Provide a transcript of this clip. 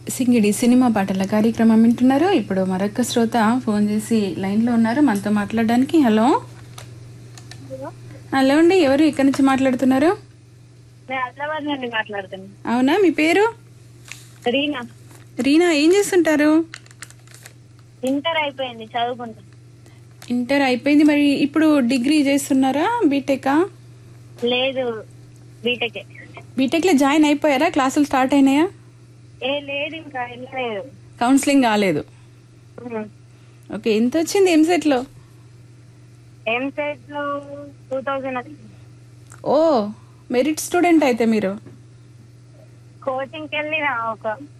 సింగిడి సినిమా పాటల కార్యక్రమం వింటున్నారు ఇప్పుడు మరొక శ్రోత ఫోన్ చేసి లైన్లో ఉన్నారు మనతో మాట్లాడడానికి హలో హలో అండి ఎవరు ఇక్కడి నుంచి మాట్లాడుతున్నారు నేను హైదరాబాద్ నుండి మాట్లాడుతున్నాను అవునా మీ పేరు రీనా రీనా ఏం చేస్తుంటారు ఇంటర్ అయిపోయింది చదువుకుంటా ఇంటర్ అయిపోయింది మరి ఇప్పుడు డిగ్రీ చేస్తున్నారా బీటెకా లేదు బీటెక్ బీటెక్లో జాయిన్ అయిపోయారా క్లాసులు స్టార్ట్ అయినాయా ఏ లేదు ఇంకా వెళ్ళలేదు కౌన్సిలింగ్ కాలేదు ఓకే ఎంత వచ్చింది ఎంసెట్లో ఎంసెట్ లో టూ థౌజండ్ ఓ మెరిట్ స్టూడెంట్ అయితే మీరు కోచింగ్కి వెళ్ళి ఒక